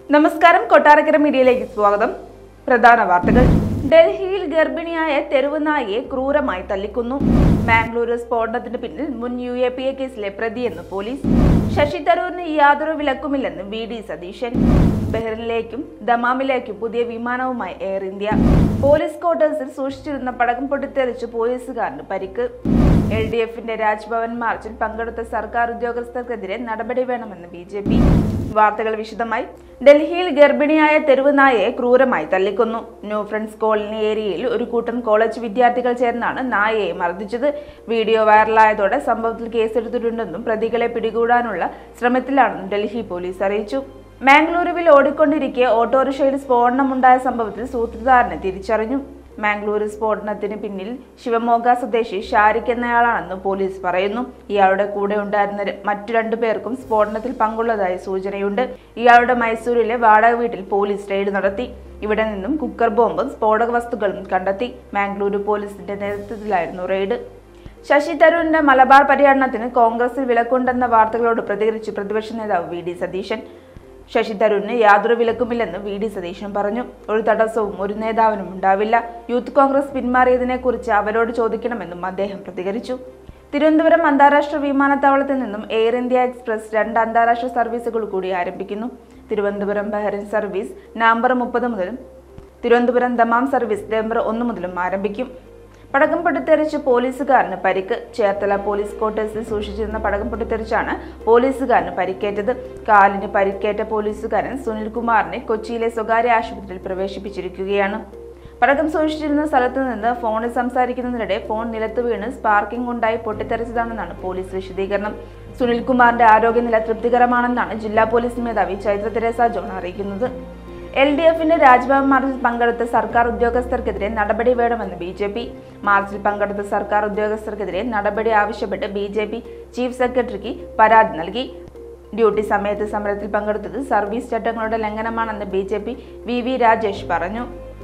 നമസ്കാരം കൊട്ടാരക്കര മീഡിയയിലേക്ക് സ്വാഗതം പ്രധാന വാർത്തകൾ ഡൽഹിയിൽ ഗർഭിണിയായ തെരുവ് നായയെ ക്രൂരമായി തല്ലിക്കുന്നു മാംഗ്ലൂരു സ്ഫോടനത്തിന് പിന്നിൽ മുൻ യു എ പി എ കേസിലെ പ്രതിയെന്ന് പോലീസ് ശശി തരൂരിന് യാതൊരു വിലക്കുമില്ലെന്ന് വി ഡി സതീശൻ ബഹ്റിനിലേക്കും ദമാമിലേക്കും പുതിയ വിമാനവുമായി എയർ ഇന്ത്യ പോലീസ് ക്വാർട്ടേഴ്സിൽ സൂക്ഷിച്ചിരുന്ന പടക്കം പൊട്ടിത്തെറിച്ച് പോലീസുകാരന് പരിക്ക് എൽ ഡി എഫിന്റെ രാജ്ഭവൻ മാർച്ചിൽ പങ്കെടുത്ത സർക്കാർ ഉദ്യോഗസ്ഥർക്കെതിരെ നടപടി വേണമെന്ന് ബി ജെ പി വാർത്തകൾ വിശദമായി ഡൽഹിയിൽ ഗർഭിണിയായ തെരുവ് നായയെ ക്രൂരമായി തല്ലിക്കൊന്നു ന്യൂ ഫ്രണ്ട്സ് കോളനി ഏരിയയിൽ ഒരു കൂട്ടം കോളേജ് വിദ്യാർത്ഥികൾ ചേർന്നാണ് നായയെ മർദ്ദിച്ചത് വീഡിയോ വൈറലായതോടെ സംഭവത്തിൽ കേസെടുത്തിട്ടുണ്ടെന്നും പ്രതികളെ പിടികൂടാനുള്ള ശ്രമത്തിലാണെന്നും ഡൽഹി പോലീസ് അറിയിച്ചു മാംഗ്ലൂരുവിൽ ഓടിക്കൊണ്ടിരിക്കെ ഓട്ടോറിക്ഷയിൽ സ്ഫോടനമുണ്ടായ സംഭവത്തിൽ സൂത്രധാരനെ തിരിച്ചറിഞ്ഞു മാംഗ്ലൂരു സ്ഫോടനത്തിന് പിന്നിൽ ശിവമോഗ സ്വദേശി ഷാരിഖ് എന്നയാളാണെന്ന് പോലീസ് പറയുന്നു ഇയാളുടെ കൂടെ ഉണ്ടായിരുന്ന ര- മറ്റു രണ്ടു പേർക്കും സ്ഫോടനത്തിൽ പങ്കുള്ളതായി സൂചനയുണ്ട് ഇയാളുടെ മൈസൂരിലെ വാടക വീട്ടിൽ പോലീസ് റെയ്ഡ് നടത്തി ഇവിടെ നിന്നും കുക്കർ ബോംബും സ്ഫോടക വസ്തുക്കളും കണ്ടെത്തി മാംഗ്ലൂരു പോലീസിന്റെ നേതൃത്വത്തിലായിരുന്നു റെയ്ഡ് ശശി തരൂരിന്റെ മലബാർ പര്യടനത്തിന് കോൺഗ്രസിൽ വിലക്കുണ്ടെന്ന വാർത്തകളോട് പ്രതികരിച്ച് പ്രതിപക്ഷ നേതാവ് വി ഡി സതീശൻ ശശി തരൂരിന് യാതൊരു വിലക്കുമില്ലെന്ന് വി ഡി സതീശൻ പറഞ്ഞു ഒരു തടസ്സവും ഒരു നേതാവിനും ഉണ്ടാവില്ല യൂത്ത് കോൺഗ്രസ് പിന്മാറിയതിനെക്കുറിച്ച് അവരോട് ചോദിക്കണമെന്നും അദ്ദേഹം പ്രതികരിച്ചു തിരുവനന്തപുരം അന്താരാഷ്ട്ര വിമാനത്താവളത്തിൽ നിന്നും എയർ ഇന്ത്യ എക്സ്പ്രസ് രണ്ട് അന്താരാഷ്ട്ര സർവീസുകൾ കൂടി ആരംഭിക്കുന്നു തിരുവനന്തപുരം ബഹ്റിൻ സർവീസ് നവംബർ മുപ്പത് മുതലും തിരുവനന്തപുരം ദമാം സർവീസ് നവംബർ ഒന്ന് മുതലും ആരംഭിക്കും പടക്കം പൊട്ടിത്തെറിച്ച് പോലീസുകാരന് പരിക്ക് ചേർത്തല പോലീസ് ക്വാർട്ടേഴ്സിൽ സൂക്ഷിച്ചിരുന്ന പടക്കം പൊട്ടിത്തെറിച്ചാണ് പോലീസുകാരന് പരിക്കേറ്റത് കാലിന് പരിക്കേറ്റ പോലീസുകാരൻ സുനിൽകുമാറിനെ കൊച്ചിയിലെ സ്വകാര്യ ആശുപത്രിയിൽ പ്രവേശിപ്പിച്ചിരിക്കുകയാണ് പടക്കം സൂക്ഷിച്ചിരുന്ന സ്ഥലത്ത് നിന്ന് ഫോണിൽ സംസാരിക്കുന്നതിനിടെ ഫോൺ നിലത്ത് വീണ് സ്പാർക്കിംഗ് ഉണ്ടായി പൊട്ടിത്തെറിച്ചതാണെന്നാണ് പോലീസ് വിശദീകരണം സുനിൽകുമാറിന്റെ ആരോഗ്യനില തൃപ്തികരമാണെന്നാണ് ജില്ലാ പോലീസ് മേധാവി ചൈത്ര തെരേസ ജോൺ അറിയിക്കുന്നത് എൽ ഡി എഫിന്റെ രാജ്ഭവൻ മാർച്ചിൽ പങ്കെടുത്ത സർക്കാർ ഉദ്യോഗസ്ഥർക്കെതിരെ നടപടി വേണമെന്ന് ബി ജെ പി മാർച്ചിൽ പങ്കെടുത്ത സർക്കാർ ഉദ്യോഗസ്ഥർക്കെതിരെ നടപടി ആവശ്യപ്പെട്ട് ബി ജെ പി ചീഫ് സെക്രട്ടറിക്ക് പരാതി നൽകി ഡ്യൂട്ടി സമയത്ത് സമരത്തിൽ പങ്കെടുത്തത് സർവീസ് ചട്ടങ്ങളുടെ ലംഘനമാണെന്ന് B J P V V Rajesh പറഞ്ഞു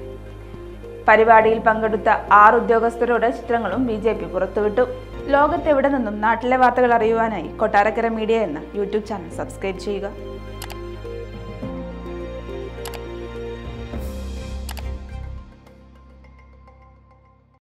പരിപാടിയിൽ പങ്കെടുത്ത ആറ് ഉദ്യോഗസ്ഥരുടെ ചിത്രങ്ങളും ബി ജെ പി പുറത്തുവിട്ടു ലോകത്തെവിടെ നിന്നും നാട്ടിലെ വാർത്തകൾ അറിയുവാനായി കൊട്ടാരക്കര മീഡിയ എന്ന യൂട്യൂബ് ചാനൽ സബ്സ്ക്രൈബ് ചെയ്യുക